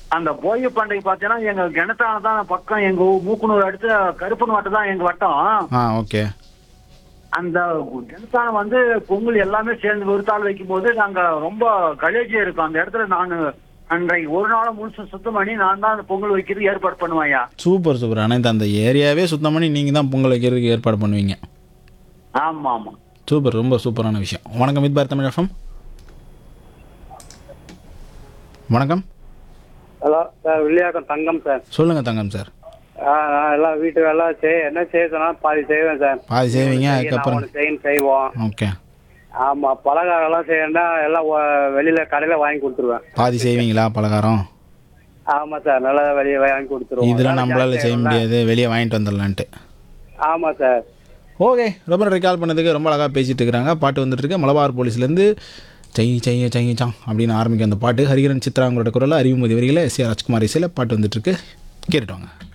அந்த போகி பண்டிகை பார்த்தீங்கன்னா எங்க கிணத்தான தான் பக்கம் எங்க ஊ- மூக்குனூர் அடுத்து கருப்பன் வட்டம் தான் எங்க வட்டம் ஆ ஓகே அந்த கிணத்தானம் வந்து பொங்கல் எல்லாமே சேர்ந்து ஒரு தாள் வைக்கும் போது நாங்க ரொம்ப கலேஜியா இருக்கோம் அந்த இடத்துல நான் அன்றைக்கு ஒரு நாளும் முழுசு சுத்தம் பண்ணி நான் தான் அந்த பொங்கல் வைக்கிறது ஏற்பாடு பண்ணுவேன்யா சூப்பர் சூப்பர் அனைத்து அந்த ஏரியாவே சுத்தம் பண்ணி நீங்கள் தான் பொங்கல் வைக்கிறதுக்கு ஏற்பாடு பண்ணுவீங்க ஆமா ஆமா சூப்பர் ரொம்ப சூப்பரான விஷயம் வணக்கம் வித் பார் தமிழ் எஃப்எம் வணக்கம் ஹலோ சார் வில்லியாக்கம் தங்கம் சார் சொல்லுங்கள் தங்கம் சார் ஆ, நான் எல்லாம் வீட்டு வேலை செய் என்ன செய்ய சொன்னாலும் பாதி செய்வேன் சார் பாதி செய்வீங்க நான் அதுக்கப்புறம் ஒன்று செய்யணும் செய்வோம் ஓகே ஆமா பலகாரம்லாம் செய்யணும்னா எல்லாம் ஒ- வெளியில கடையில வாங்கி கொடுத்துருவேன் பாதி செய்வீங்களா பலகாரம் ஆமா சார் நல்லா வெளியே வாங்கி கொடுத்துருவோம் இதெல்லாம் வேலை நம்மளால ஜாஸ்தி செய்ய ஆகும்ல. முடியாது வெளியே வாங்கிட்டு வந்துடலான்ட்டு ஆமா சார் ஓகே ரொம்ப நன்றி கால் பண்ணதுக்கு ரொம்ப அழகாக பேசிட்டு இருக்கிறாங்க பாட்டு வந்துட்டு இருக்கு மலபார் போலீஸ்லேருந்து சை சை சை சாங் அப்படின்னு ஆரம்பிக்கும் அந்த பாட்டு ஹரிகரன் சித்ரா அவங்களோட குரலில் அறிவுமதி வரிகளை எஸ் ஏ ராஜ்குமார் இசையில் பாட்டு வந்துட்டு இருக்கு கேட்டுட்டு வாங்க